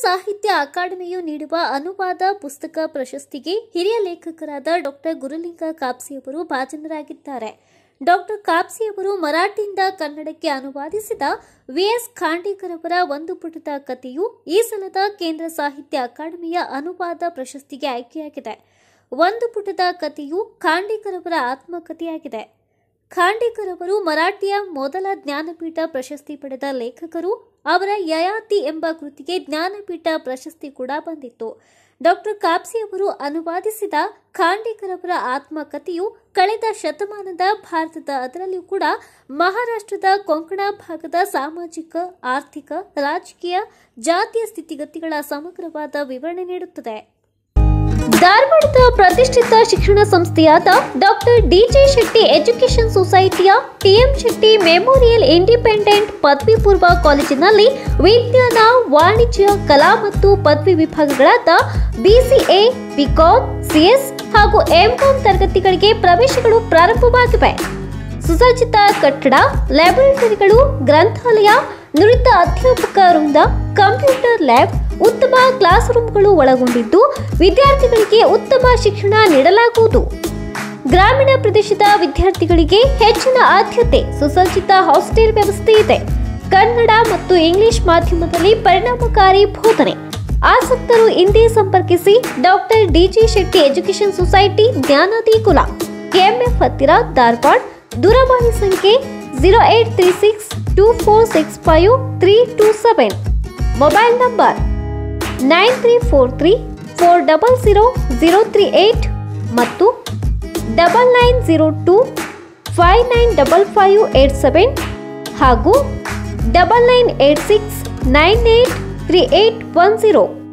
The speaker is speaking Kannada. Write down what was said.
ಸಾಹಿತ್ಯ ಅಕಾಡೆಮಿಯು ನೀಡುವ ಅನುವಾದ ಪುಸ್ತಕ ಪ್ರಶಸ್ತಿಗೆ ಹಿರಿಯ ಲೇಖಕರಾದ ಡಾಕ್ಟರ್ ಗುರುಲಿಂಗ ಕಾಪ್ಸಿಯವರು ಭಾಜನರಾಗಿದ್ದಾರೆ ಡಾಕ್ಟರ್ ಕಾಪ್ಸಿಯವರು ಮರಾಠಿಯಿಂದ ಕನ್ನಡಕ್ಕೆ ಅನುವಾದಿಸಿದ ವಿಎಸ್ ಖಾಂಡೇಕರ್ ಅವರ ಒಂದು ಪುಟದ ಕಥೆಯು ಈ ಸಲದ ಕೇಂದ್ರ ಸಾಹಿತ್ಯ ಅಕಾಡೆಮಿಯ ಅನುವಾದ ಪ್ರಶಸ್ತಿಗೆ ಆಯ್ಕೆಯಾಗಿದೆ ಒಂದು ಪುಟದ ಕಥೆಯು ಖಾಂಡೇಕರ್ ಅವರ ಆತ್ಮಕಥೆಯಾಗಿದೆ ಖಾಂಡೇಕರ್ ಅವರು ಮರಾಠಿಯ ಮೊದಲ ಜ್ಞಾನಪೀಠ ಪ್ರಶಸ್ತಿ ಪಡೆದ ಲೇಖಕರು ಅವರ ಯಯಾತಿ ಎಂಬ ಕೃತಿಗೆ ಜ್ಞಾನಪೀಠ ಪ್ರಶಸ್ತಿ ಕೂಡ ಬಂದಿತ್ತು ಡಾಕ್ಟರ್ ಕಾಪ್ಸಿ ಅವರು ಅನುವಾದಿಸಿದ ಖಾಂಡೇಕರ್ ಅವರ ಆತ್ಮಕಥೆಯು ಕಳೆದ ಶತಮಾನದ ಭಾರತದ ಅದರಲ್ಲಿಯೂ ಕೂಡ ಮಹಾರಾಷ್ಟ್ರದ ಕೊಂಕಣ ಭಾಗದ ಸಾಮಾಜಿಕ ಆರ್ಥಿಕ ರಾಜಕೀಯ ಜಾತಿಯ ಸ್ಥಿತಿಗತಿಗಳ ಸಮಗ್ರವಾದ ವಿವರಣೆ ನೀಡುತ್ತದೆ ಧಾರವಾಡದ ಪ್ರತಿಷ್ಠಿತ ಶಿಕ್ಷಣ ಸಂಸ್ಥೆಯಾದ ಡಾಕ್ಟರ್ ಡಿಜೆ ಶೆಟ್ಟಿ ಎಜುಕೇಷನ್ ಸೊಸೈಟಿಯ ಟಿಎಂ ಶೆಟ್ಟಿ ಮೆಮೋರಿಯಲ್ ಇಂಡಿಪೆಂಡೆಂಟ್ ಪದವಿ ಪೂರ್ವ ಕಾಲೇಜಿನಲ್ಲಿ ವಿಜ್ಞಾನ ವಾಣಿಜ್ಯ ಕಲಾ ಮತ್ತು ಪದವಿ ವಿಭಾಗಗಳಾದ ಬಿಸಿಎ ಬಿಕಾಂ ಸಿಎಸ್ ಹಾಗೂ ಎಂಕಾಂ ತರಗತಿಗಳಿಗೆ ಪ್ರವೇಶಗಳು ಪ್ರಾರಂಭವಾಗಿವೆ ಸುಸಜ್ಜಿತ ಕಟ್ಟಡ ಲ್ಯಾಬೊರೇಟರಿಗಳು ಗ್ರಂಥಾಲಯ ನುರಿತ ಅಧ್ಯಾಪಕ ವೃಂದ ಕಂಪ್ಯೂಟರ್ ಲ್ಯಾಬ್ ಉತ್ತಮ ಕ್ಲಾಸ್ ರೂಮ್ಗಳು ಒಳಗೊಂಡಿದ್ದು ವಿದ್ಯಾರ್ಥಿಗಳಿಗೆ ಉತ್ತಮ ಶಿಕ್ಷಣ ನೀಡಲಾಗುವುದು ಗ್ರಾಮೀಣ ಪ್ರದೇಶದ ವಿದ್ಯಾರ್ಥಿಗಳಿಗೆ ಹೆಚ್ಚಿನ ಆದ್ಯತೆ ಸುಸಜ್ಜಿತ ಹಾಸ್ಟೆಲ್ ವ್ಯವಸ್ಥೆ ಇದೆ ಕನ್ನಡ ಮತ್ತು ಇಂಗ್ಲಿಷ್ ಮಾಧ್ಯಮದಲ್ಲಿ ಪರಿಣಾಮಕಾರಿ ಬೋಧನೆ ಆಸಕ್ತರು ಇಂದೇ ಸಂಪರ್ಕಿಸಿ doctor D G Shetty education society ಜ್ಞಾನದಿ ಕುಲ ಕೆಎಂಎಫ್ ಹತ್ತಿರ ಧಾರವಾಡ ದೂರವಾಣಿ ಸಂಖ್ಯೆ zero eight three six two four six five three two seven mobile number nine three four three four double zero zero three eight ಮತ್ತು double nine zero two five nine double five eight seven ಹಾಗೂ double nine eight six nine eight three eight one zero